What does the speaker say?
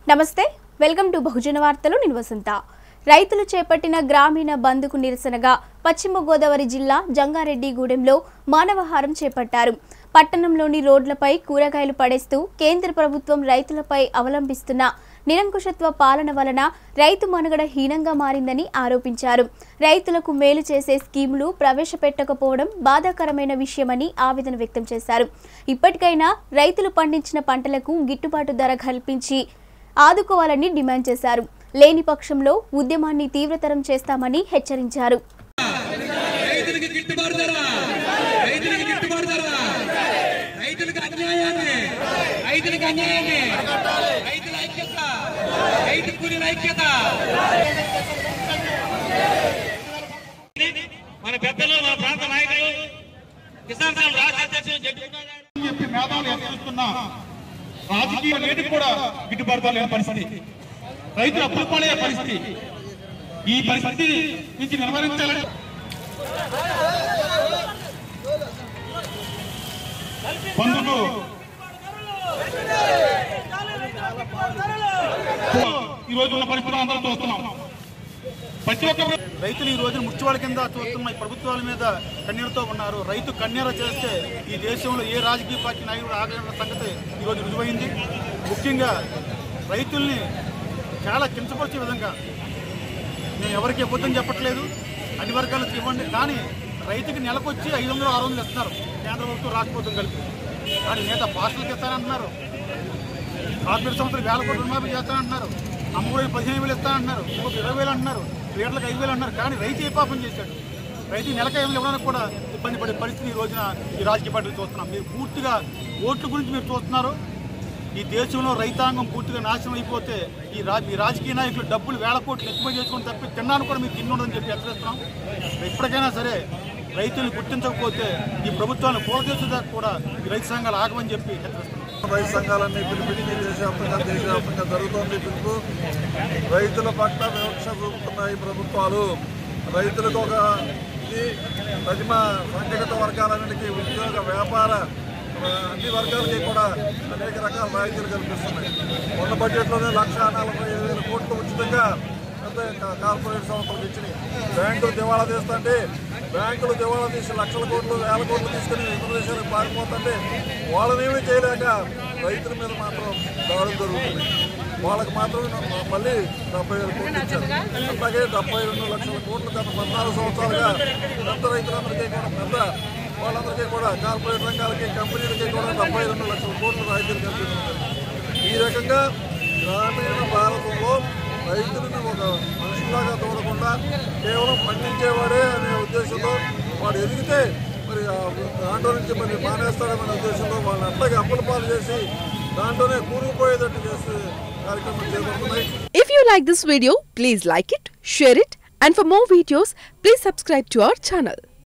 నమస్తే welcome to బహుజన వార్తలు నేను వసంత రైతులు చేపట్టిన గ్రామీణ బంద్కు నిరసనగా పశ్చిమ గోదావరి జిల్లా జంగారెడ్డిగూడెంలో మానవహారం చేపట్టారు పట్టణంలోని రోడ్లపై కూరగాయలు పడేస్తూ కేంద్ర ప్రభుత్వం రైతులపై అవలంబిస్తున్న నిరంకుశత్వ పాలన వలన రైతు మనుగడ హీనంగా మారిందని ఆరోపించారు రైతులకు మేలు చేసే స్కీములు ప్రవేశపెట్టకపోవడం బాధాకరమైన విషయమని ఆవేదన వ్యక్తం చేశారు ఇప్పటికైనా రైతులు పండించిన పంటలకు గిట్టుబాటు ధర కల్పించి ఆదుకోవాలని డిమాండ్ చేశారు లేని పక్షంలో ఉద్యమాన్ని తీవ్రతరం చేస్తామని హెచ్చరించారు రైతులకి గిట్టుబాటు ధర రైతులకి గిట్టుబాటు ధర రైతులకు అన్యాయాన్ని రైతులకు అన్యాయాన్ని రైతుల ఐక్యత రైతు కూలీల ఐక్యత మన పెద్దలు మన ప్రాంత నాయకులు కిసాన్ సంఘం రాష్ట్ర అధ్యక్షులు జడ్జి అని చెప్పి మేధావులు ఎదురుస్తున్నా రాజకీయ నేటికి కూడా గిట్టుబాటు లేని పరిస్థితి రైతులు అప్పులు పాలయ్యే పరిస్థితి ఈ పరిస్థితి నుంచి నివారించాలంటే బంధుకు ఈ రోజు ఉన్న పరిస్థితులు అందరం చూస్తున్నాం ప్రతి ఒక్క రైతులు ఈ రోజున ముచ్చువాళ్ళ కింద చూస్తున్న ఈ ప్రభుత్వాల మీద కన్నీరుతో ఉన్నారు రైతు కన్నీర చేస్తే ఈ దేశంలో ఏ రాజకీయ పార్టీ నాయకుడు ఆగలిగిన సంగతి ఈరోజు రుజువైంది ముఖ్యంగా రైతుల్ని చాలా కించపరిచే విధంగా నేను ఎవరికి ఇవ్వద్దని చెప్పట్లేదు అన్ని వర్గాలకు ఇవ్వండి కానీ రైతుకి నెలకొచ్చి ఐదు వందలు ఆరు వందలు ఇస్తున్నారు కేంద్ర ప్రభుత్వం రాష్ట్ర ప్రభుత్వం కలిపి కానీ మిగతా పాస్టర్లకు ఇస్తారంటున్నారు కార్పొరేట్ సంస్థలు వేల కోట్ల రుణమాఫీ చేస్తానంటున్నారు అమ్మఒడి పదిహేను వేలు ఇస్తానంటున్నారు ఇంకొక ఇరవై వేలు అంటున్నారు లీటర్లకు ఐదు వేలు అంటున్నారు కానీ రైతు ఏ పాపం చేశాడు రైతు నెలకు ఐదు వేలు ఇవ్వడానికి కూడా ఇబ్బంది పడే పరిస్థితి ఈ రోజున ఈ రాజకీయ పార్టీలు చూస్తున్నాం మీరు పూర్తిగా ఓట్ల గురించి మీరు చూస్తున్నారు ఈ దేశంలో రైతాంగం పూర్తిగా నాశనం అయిపోతే ఈ రా ఈ రాజకీయ నాయకులు డబ్బులు వేల కోట్లు ఎక్కువ చేసుకొని తప్పి తిన్నాను కూడా మీకు తిన్నుండదని చెప్పి హెచ్చరిస్తున్నాం ఎప్పటికైనా సరే రైతులు గుర్తించకపోతే ఈ ప్రభుత్వాన్ని కూలదీసేదాకా కూడా ఈ రైతు సంఘాలు ఆగమని చెప్పి హెచ్చరిస్తున్నాం రైతు సంఘాలన్నీ పిలిపించి దేశవ్యాప్తంగా దేశవ్యాప్తంగా జరుగుతోంది పిలుపు రైతుల పట్ల వివక్ష చూపుతున్నాయి ప్రభుత్వాలు రైతులకు ఒక ఇది ప్రతిమ సంఘటిత వర్గాలన్నిటికీ ఉద్యోగ వ్యాపార ఆ, అన్ని వర్గాలకి కూడా అనేక రకాల రాయితీలు కల్పిస్తున్నాయి మొన్న బడ్జెట్లోనే లక్ష నలభై ఐదు వేల కోట్లు ఉచితంగా పెద్ద కా- కార్పొరేట్ సంస్థలకు ఇచ్చినాయి బ్యాంకులు దివాళా తీస్తుంటే బ్యాంకులు దివాళా తీసి లక్షల కోట్లు వేల కోట్లు తీసుకుని ఇతర దేశాలకు పారిపోతుంటే వాళ్ళనేమీ చేయలేక రైతుల మీద మాత్రం దాడులు జరుగుతుంది వాళ్ళకి మాత్రం మళ్ళీ డెబ్బై వేల కోట్లు ఇచ్చారు అట్లాగే డెబ్బై రెండు లక్షల కోట్లు గత పద్నాలుగు సంవత్సరాలుగా పెద్ద రైతులందరికీ కూడా పెద్ద వాళ్ళందరికీ కూడా కార్పొరేట్ రంగాలకి కంపెనీలకి కూడా డెబ్బై రెండు లక్షల కోట్లు రాయితీలు కల్పిస్తున్నారు ఈ రకంగా గ్రామీణ భారతంలో రైతులను ఒక మనుషులాగా చూడకుండా కేవలం పండించేవాడే అనే ఉద్దేశంతో వాడు ఎదిగితే మరి ఆ దాంట్లో నుంచి మరి మానేస్తాడనే ఉద్దేశంలో వాళ్ళని అట్లాగే అప్పుల పాలు చేసి దాంట్లోనే కూరుకుపోయేటట్టు చేసే కార్యక్రమం చేపడుతున్నాయి If you like this video, please like it, share it, and for more videos, please subscribe to our channel.